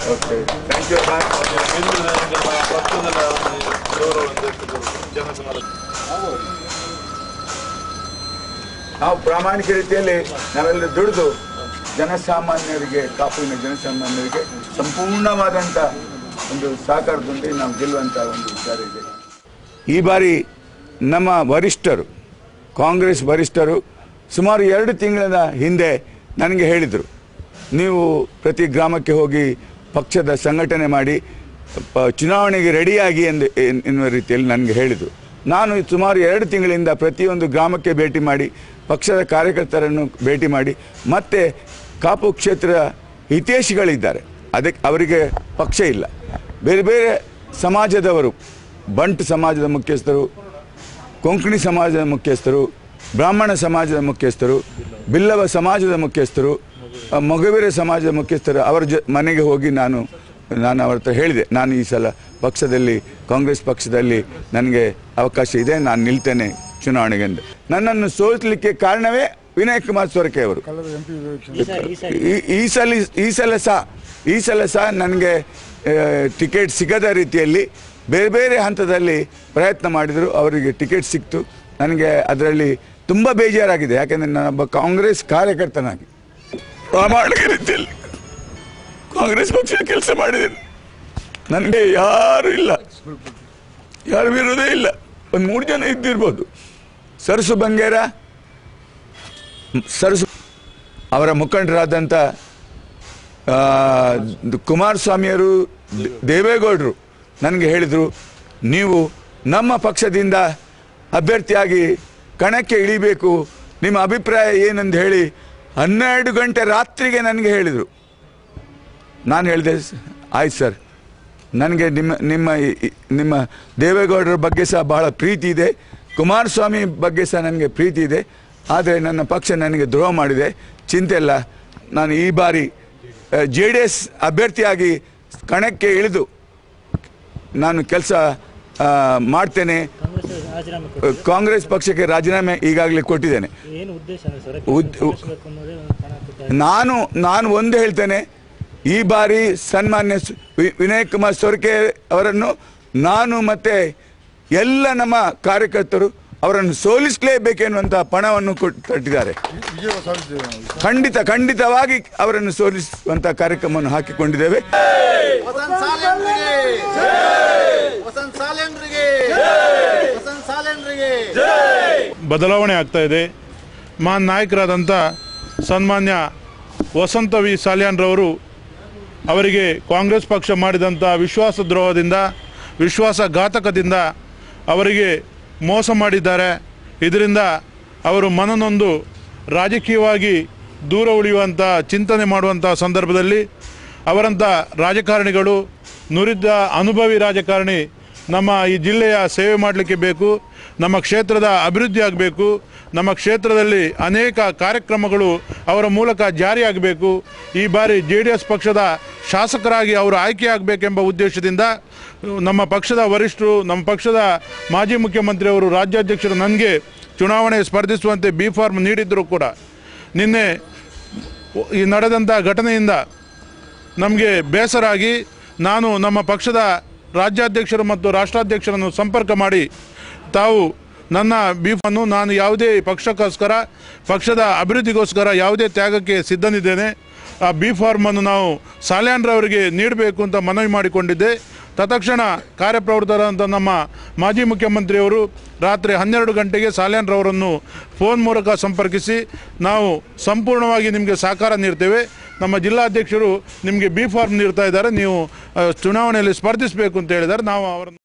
Okay thank you ಗೆಲ್ಲುವುದರಿಂದ ನಮ್ಮ ಪಕ್ಷದ ಒಂದು ಗೌರವ ಅಂತ ಇರ್ತದೆ. ಜನಸುಮಾರು ನಾವು ಪ್ರಾಮಾಣಿಕ ರೀತಿಯಲ್ಲಿ ನಾವೆಲ್ಲ ದುಡಿದು ಜನಸಾಮಾನ್ಯರಿಗೆ ಕಾಪುವಿನ ಜನಸಾಮಾನ್ಯರಿಗೆ ಸಂಪೂರ್ಣವಾದಂಥ ಒಂದು ಸಹಕಾರದೊಂದಿಗೆ ನಾವು ಗೆಲ್ಲುವಂಥ ಒಂದು ವಿಚಾರ ಇದೆ ಈ ಬಾರಿ ನಮ್ಮ ವರಿಷ್ಠರು ಕಾಂಗ್ರೆಸ್ ವರಿಷ್ಠರು ಸುಮಾರು ಎರಡು ತಿಂಗಳ ಹಿಂದೆ ನನಗೆ ಹೇಳಿದರು ನೀವು ಪ್ರತಿ ಗ್ರಾಮಕ್ಕೆ ಹೋಗಿ ಪಕ್ಷದ ಸಂಘಟನೆ ಮಾಡಿ ಪ- ಚುನಾವಣೆಗೆ ರೆಡಿಯಾಗಿ ಎಂದು ಎನ್- ಎನ್ನುವ ರೀತಿಯಲ್ಲಿ ನನಗೆ ಹೇಳಿದರು ನಾನು ಸುಮಾರು ಎರಡು ತಿಂಗಳಿಂದ ಪ್ರತಿಯೊಂದು ಗ್ರಾಮಕ್ಕೆ ಭೇಟಿ ಮಾಡಿ ಪಕ್ಷದ ಕಾರ್ಯಕರ್ತರನ್ನು ಭೇಟಿ ಮಾಡಿ ಮತ್ತೆ ಕಾಪು ಕ್ಷೇತ್ರ ಹಿತೈಷಿಗಳಿದ್ದಾರೆ ಅದಕ್ಕೆ ಅವರಿಗೆ ಪಕ್ಷ ಇಲ್ಲ ಬೇರೆ ಬೇರೆ ಸಮಾಜದವರು ಬಂಟ್ ಸಮಾಜದ ಮುಖ್ಯಸ್ಥರು ಕೊಂಕಣಿ ಸಮಾಜದ ಮುಖ್ಯಸ್ಥರು ಬ್ರಾಹ್ಮಣ ಸಮಾಜದ ಮುಖ್ಯಸ್ಥರು ಬಿಲ್ಲವ ಸಮಾಜದ ಮುಖ್ಯಸ್ಥರು ಆ, ಮೊಗವೀರ ಸಮಾಜದ ಮುಖ್ಯಸ್ಥರು ಅವರ ಜೊ ಮನೆಗೆ ಹೋಗಿ ನಾನು ನಾನು ಅವ್ರ ಹತ್ರ ಹೇಳಿದೆ ನಾನು ಈ ಸಲ ಪಕ್ಷದಲ್ಲಿ ಕಾಂಗ್ರೆಸ್ ಪಕ್ಷದಲ್ಲಿ ನನಗೆ ಅವಕಾಶ ಇದೆ ನಾನು ನಿಲ್ತೇನೆ ಚುನಾವಣೆಗೆ ಎಂದು ನನ್ನನ್ನು ಸೋಲಿಸಲಿಕ್ಕೆ ಕಾರಣವೇ ವಿನಯ್ ಕುಮಾರ್ ಸೊರಕೆ ಅವರು ಈ- ಈ ಸಲ ಈ ಸಲ ಸಹ ಈ ಸಲ ಸಹ ನನಗೆ ಟಿಕೆಟ್ ಸಿಗದ ರೀತಿಯಲ್ಲಿ ಬೇರೆ ಬೇರೆ ಹಂತದಲ್ಲಿ ಪ್ರಯತ್ನ ಮಾಡಿದರು ಅವರಿಗೆ ಟಿಕೆಟ್ ಸಿಕ್ತು ನನಗೆ ಅದರಲ್ಲಿ ತುಂಬ ಬೇಜಾರಾಗಿದೆ ಯಾಕೆಂದರೆ ನಾನೊಬ್ಬ ಕಾಂಗ್ರೆಸ್ ಕಾರ್ಯಕರ್ತನಾಗಿ ಪ್ರಾಮಾಣಿಕ ರೀತಿಯಲ್ಲಿ ಕಾಂಗ್ರೆಸ್ ಪಕ್ಷದ ಕೆಲಸ ಮಾಡಿದ್ದೇನೆ ನನಗೆ ಯಾರು ಇಲ್ಲ ಯಾರ ವಿರೋಧ ಇಲ್ಲ ಒಂದು ಮೂರು ಜನ ಇದ್ದಿರ್ಬೋದು ಸರಸು ಬಂಗೇರ ಸರಸು ಅವರ ಮುಖಂಡರಾದಂಥ ಆ, ಕುಮಾರಸ್ವಾಮಿಯವರು ದೇ- ದೇವೇಗೌಡರು ನನಗೆ ಹೇಳಿದರು ನೀವು ನಮ್ಮ ಪಕ್ಷದಿಂದ ಅಭ್ಯರ್ಥಿಯಾಗಿ ಕಣಕ್ಕೆ ಇಳಿಬೇಕು ನಿಮ್ಮ ಅಭಿಪ್ರಾಯ ಏನಂದು ಹೇಳಿ ಹನ್ನೆರಡು ಗಂಟೆ ರಾತ್ರಿಗೆ ನನಗೆ ಹೇಳಿದರು ನಾನು ಹೇಳಿದೆ "ಸ್- ಆಯ್ತು ಸರ್ ನನಗೆ ನಿಮ್ಮ ನಿಮ್ಮ ಈ- ಈ- ನಿಮ್ಮ ದೇವೇಗೌಡರ ಬಗ್ಗೆ ಸಹ ಬಹಳ ಪ್ರೀತಿ ಇದೆ ಕುಮಾರಸ್ವಾಮಿ ಬಗ್ಗೆ ಸಹ ನನಗೆ ಪ್ರೀತಿ ಇದೆ ಆದರೆ ನನ್ನ ಪಕ್ಷ ನನಗೆ ದ್ರೋಹ ಮಾಡಿದೆ ಚಿಂತೆ ಇಲ್ಲ ನಾನು ಈ ಬಾರಿ ಜೆ ಡಿ ಎಸ್ ಅಭ್ಯರ್ಥಿಯಾಗಿ ಕಣಕ್ಕೆ ಇಳಿದು ನಾನು ಕೆಲಸ ಮಾಡ್ತೇನೆ ಕಾಂಗ್ರೆಸ್ ರಾಜೀನಾಮೆ ಆ, ಕೊಟ್ಟಿದೆ ಕಾಂಗ್ರೆಸ್ ಪಕ್ಷಕ್ಕೆ ರಾಜೀನಾಮೆ ಈಗಾಗಲೇ ಕೊಟ್ಟಿದ್ದೇನೆ ಏನು ಉದ್ದೇಶ ಅಂದ್ರೆ ಸರ್ ಉದ್- ಸೋಲಿಸ್ಬೇಕು ಅನ್ನೋದೇ ಒಂದು ಪಣ ತುತ್ತ ನಾನು ನಾನು ಒಂದು ಹೇಳ್ತೇನೆ ಈ ಬಾರಿ ಸನ್ಮಾನ್ಯ ಸ್- ವಿ- ವಿನಯ್ ಕುಮಾರ್ ಸೊರಕೆ ಅವರನ್ನು ನಾನು ಮತ್ತೆ ಎಲ್ಲ ನಮ್ಮ ಕಾರ್ಯಕರ್ತರು ಅವರನ್ನು ಸೋಲಿಸಲೇಬೇಕೆನ್ನುವಂಥ ಪಣವನ್ನು ಕೊಟ್ಟು ಕಟ್ಟಿದ್ದಾರೆ ಖಂಡಿತ ಖಂಡಿತವಾಗಿ ಅವರನ್ನು ಸೋಲಿಸುವಂಥ ಕಾರ್ಯಕ್ರಮವನ್ನು ಹಾಕಿಕೊಂಡಿದ್ದೇವೆ ವಸಂತ್ ಸಾಲೇಂದ್ರಿಗೆ ವಸಂತ್ ಸಾಲೇಂದ್ರಿಗೆ ವಸಂತ್ ಸಾಲೇಂದ್ರಿಗೆ ಬದಲಾವಣೆ ಆಗ್ತಾ ಇದೆ ಮಹಾನ್ ನಾಯಕರಾದಂಥ ಸನ್ಮಾನ್ಯ ವಸಂತ ವಿ ಸಾಲ್ಯಾನ್ರವರು ಅವರಿಗೆ ಕಾಂಗ್ರೆಸ್ ಪಕ್ಷ ಮಾಡಿದಂಥ ವಿಶ್ವಾಸ ದ್ರೋಹದಿಂದ ವಿಶ್ವಾಸಘಾತಕದಿಂದ ಅವರಿಗೆ ಮೋಸ ಮಾಡಿದ್ದಾರೆ ಇದರಿಂದ ಅವರು ಮನನೊಂದು ರಾಜಕೀಯವಾಗಿ ದೂರ ಉಳಿಯುವಂಥ ಚಿಂತನೆ ಮಾಡುವಂಥ ಸಂದರ್ಭದಲ್ಲಿ ಅವರಂಥ ರಾಜಕಾರಣಿಗಳು ನುರಿತ ಅನುಭವಿ ರಾಜಕಾರಣಿ ನಮ್ಮ ಈ ಜಿಲ್ಲೆಯ ಸೇವೆ ಮಾಡಲಿಕ್ಕೆ ಬೇಕು ನಮ್ಮ ಕ್ಷೇತ್ರದ ಅಭಿವೃದ್ಧಿ ಆಗಬೇಕು ನಮ್ಮ ಕ್ಷೇತ್ರದಲ್ಲಿ ಅನೇಕ ಕಾರ್ಯಕ್ರಮಗಳು ಅವರ ಮೂಲಕ ಜಾರಿಯಾಗಬೇಕು ಈ ಬಾರಿ ಜೆ ಡಿ ಎಸ್ ಪಕ್ಷದ ಶಾಸಕರಾಗಿ ಅವರು ಆಯ್ಕೆಯಾಗಬೇಕೆಂಬ ಉದ್ದೇಶದಿಂದ ನಮ್ಮ ಪಕ್ಷದ ವರಿಷ್ಠರು ನಮ್ಮ ಪಕ್ಷದ ಮಾಜಿ ಮುಖ್ಯಮಂತ್ರಿಯವರು ರಾಜ್ಯಾಧ್ಯಕ್ಷರು ನನಗೆ ಚುನಾವಣೆ ಸ್ಪರ್ಧಿಸುವಂತೆ ಬಿ ಫಾರ್ಮ್ ನೀಡಿದ್ದರೂ ಕೂಡ ನಿನ್ನೆ ಈ ನಡೆದಂಥ ಘಟನೆಯಿಂದ ನಮಗೆ ಬೇಸರಾಗಿ ನಾನು ನಮ್ಮ ಪಕ್ಷದ ರಾಜ್ಯಾಧ್ಯಕ್ಷರು ಮತ್ತು ರಾಷ್ಟ್ರಾಧ್ಯಕ್ಷರನ್ನು ಸಂಪರ್ಕ ಮಾಡಿ ತಾವು ನನ್ನ ಬೀಫನ್ನು ನಾನು ಯಾವುದೇ ಪಕ್ಷಕ್ಕೋಸ್ಕರ ಪಕ್ಷದ ಅಭಿವೃದ್ಧಿಗೋಸ್ಕರ ಯಾವುದೇ ತ್ಯಾಗಕ್ಕೆ ಸಿದ್ಧನಿದ್ದೇನೆ ಆ ಬಿ ಫಾರ್ಮನ್ನು ನಾವು ಸಾಲ್ಯಾನ್ರವರಿಗೆ ನೀಡಬೇಕು ಅಂತ ಮನವಿ ಮಾಡಿಕೊಂಡಿದ್ದೆ ತತ್ಕ್ಷಣ ಕಾರ್ಯಪ್ರವೃತ್ತರಾದಂಥ ನಮ್ಮ ಮಾಜಿ ಮುಖ್ಯಮಂತ್ರಿಯವರು ರಾತ್ರಿ ಹನ್ನೆರಡು ಗಂಟೆಗೆ ಸಾಲ್ಯಾನ್ರವರನ್ನು ಫೋನ್ ಮೂಲಕ ಸಂಪರ್ಕಿಸಿ ನಾವು ಸಂಪೂರ್ಣವಾಗಿ ನಿಮಗೆ ಸಹಕಾರ ನೀಡ್ತೇವೆ ನಮ್ಮ ಜಿಲ್ಲಾಧ್ಯಕ್ಷರು ನಿಮಗೆ ಬಿ ಫಾರ್ಮ್ ನೀಡ್ತಾ ಇದ್ದಾರೆ ನೀವು ಆ, ಚುನಾವಣೆಯಲ್ಲಿ ಸ್ಪರ್ಧಿಸಬೇಕು ಅಂತ ಹೇಳಿದ್ದಾರೆ ನಾವು ಅವರನ್ನು